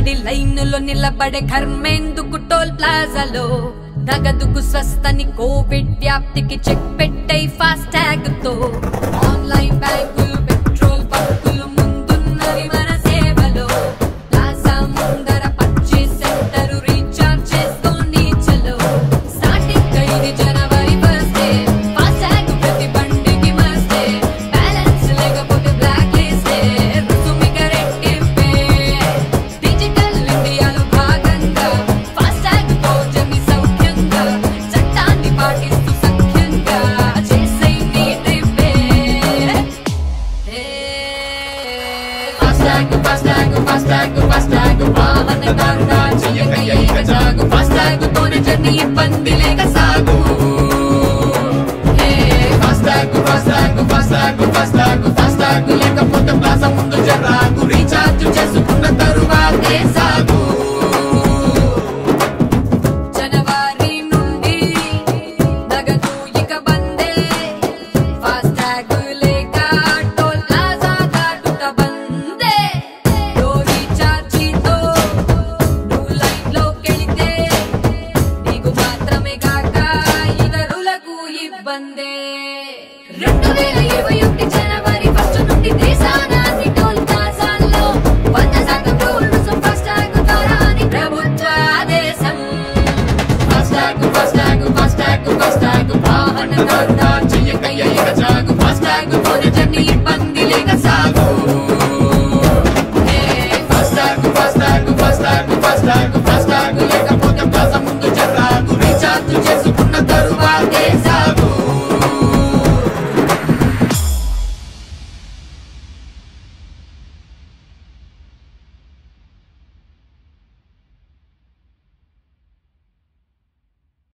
పడి లైనులో నిలబడే కర్మెందుకు టోల్ ప్లాజాలో నగదుకు స్వస్థని కోవిడ్ వ్యాప్తికి చెక్ పెట్టే ఫాస్ట్ ట్యాగ్ తో ఆన్లైన్ బ్యాంకులు పెట్రోల్ బంకులు ముందున్నవి మన సేవలో ప్లాజా ముందర పర్చేస్ సెంటర్ రీఛార్జ్ చేసుకోండి చలో స్టార్టింగ్ అయింది జనవరి ఫస్ట్ డే ఫాస్ట్ ట్యాగ్ ప్రతి బండికి మస్తే బ్యాలెన్స్ లేకపోతే బ్లాక్ లిస్టే రుసుమిక రెట్టింపే డిజిటల్ ఇండియాలో భాగంగా ఫాస్ట్ ట్యాగ్ తో జమి సౌఖ్యంగా చట్టాన్ని పాటిస్తూ సఖ్యంగా చేసే నీ ట్రిప్పే ఫాస్టాగ్ ఫాస్టాగ్ ఫాస్టాగ్ ఫాస్టాగ్ వాహనదారుడా చెయ్యకయ్య ఇక జాగు ఫాస్టాగ్ తోనే జర్నీ ఇబ్బంది లేక సాగు హే, FASTag FASTag FASTag FASTag FASTag లేకపోతే ప్లాజా ముందు జరాగు రీఛార్జ్ చేసుకున్న తరువాతే సాగు జనవరి నుండి నగదు ఇక బందే ఫాస్టాగ్ లేక టోల్ ప్లాజా దాటుట బందే లో రీఛార్జితో నువ్వు లైన్లోకెళితే నీకు మాత్రమే కాక ఇతరులకు ఇబ్బందే రెండు వేల ఇరవై ఒకటి జనవరి ఫస్ట్ నుండి దేశాన అన్ని టోల్ ప్లాజాల్లో వంద శాతం టోల్ రుసుం ఫాస్టాగ్ ద్వారా అని ప్రభుత్వ ఆదేశం ఫాస్టాగ్ ఫాస్టాగ్ ఫాస్టాగ్ ఫాస్టాగ్ వాహనదారుడా చెయ్యకయ్య ఇక జాగు ఫాస్టాగ్ తోనే జర్నీ ఇబ్బంది లేక సాగు హే, ఫాస్టాగ్ ఫాస్టాగ్ ఫాస్టాగ్ ఫాస్టాగ్